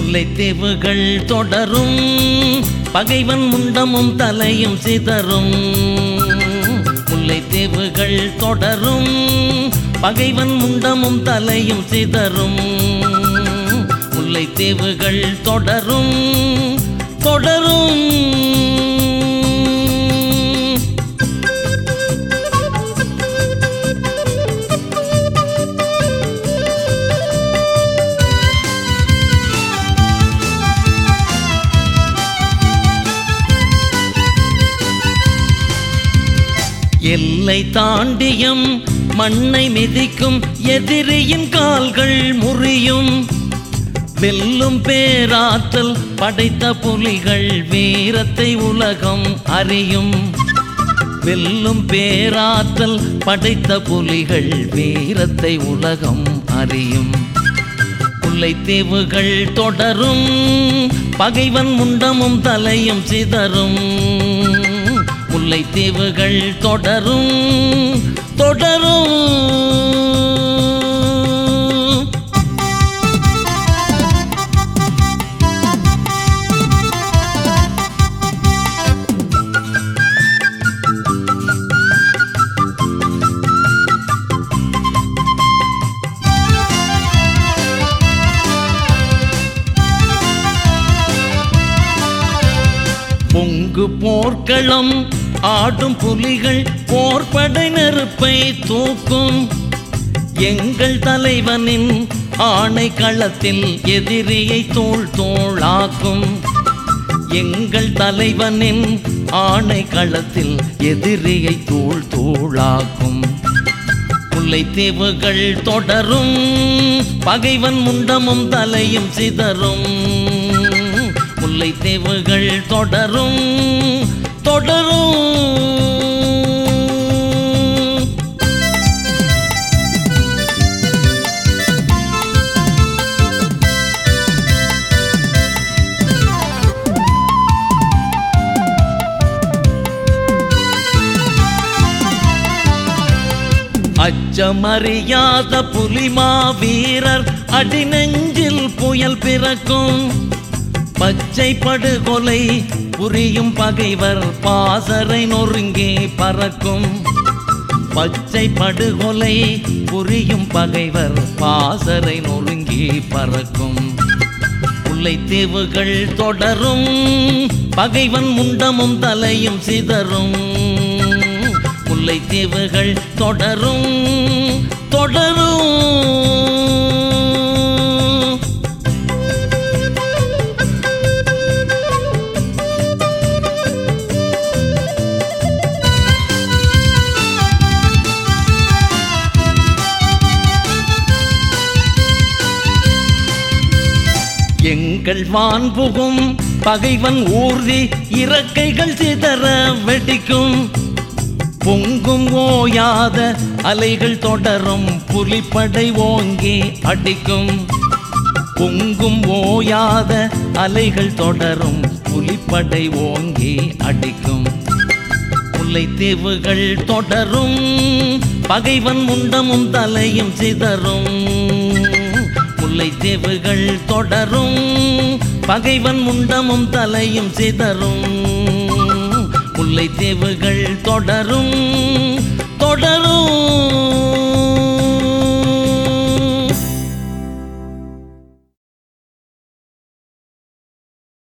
முல்லைத்தீவுகள் தொடரும் பகைவன் முண்டமும் தலையும் சிதறும் முல்லைத்தீவுகள் தொடரும் பகைவன் முண்டமும் தலையும் சிதறும் முல்லைத்தீவுகள் தொடரும் தொடரும் எல்லை தாண்டியும் மண்ணை மிதிக்கும் எதிரியின் கால்கள் முறியும் வெல்லும் பேராற்றல் படைத்த புலிகள் வீரத்தை உலகம் அறியும் வெல்லும் பேராற்றல் படைத்த புலிகள் வீரத்தை உலகம் அறியும் முல்லைத்தீவுகள் தொடரும் பகைவன் முண்டமும் தலையும் சிதறும் முல்லைத்தீவுகள் தொடரும் தொடரும் பொங்கு போர்க்களம் ஆடும் புலிகள் போர்படை நெருப்பை தூக்கும் எங்கள் தலைவனின் ஆணை களத்தில் எதிரியை தோள் தோளாக்கும் எங்கள் தலைவனின் ஆணை களத்தில் எதிரியை தோள் தோளாக்கும் முல்லைத்தீவுகள் தொடரும் பகைவன் முண்டமும் தலையும் சிதறும் முல்லைத்தீவுகள் தொடரும் தொடரும் அச்சமறியாத புலிமா வீரர் அடிநெஞ்சில் புயல் பிறக்கும் பச்சை படுகொலை புரியும் பகைவர் பாசறை நொறுங்கி பறக்கும் பச்சை படுகொலை புரியும் பகைவர் பாசறை நொறுங்கி பறக்கும் முல்லைத்தீவுகள் தொடரும் பகைவன் முண்டமும் தலையும் சிதறும் முல்லைத்தீவுகள் தொடரும் தொடரும் எங்கள் வான்புகும் பகைவன் ஊர்தி இறக்கைகள் சிதற வெடிக்கும் பொங்கும் ஓயாத அலைகள் தொடரும் புலிப்படை ஓங்கி அடிக்கும் பொங்கும் ஓயாத அலைகள் தொடரும் புலிப்படை ஓங்கி அடிக்கும் முல்லைத்தீவுகள் தொடரும் பகைவன் முண்டமும் தலையும் சிதறும் முல்லைத்தீவுகள் தொடரும் பகைவன் முண்டமும் தலையும் சிதறும் முல்லைத்தீவுகள் தொடரும்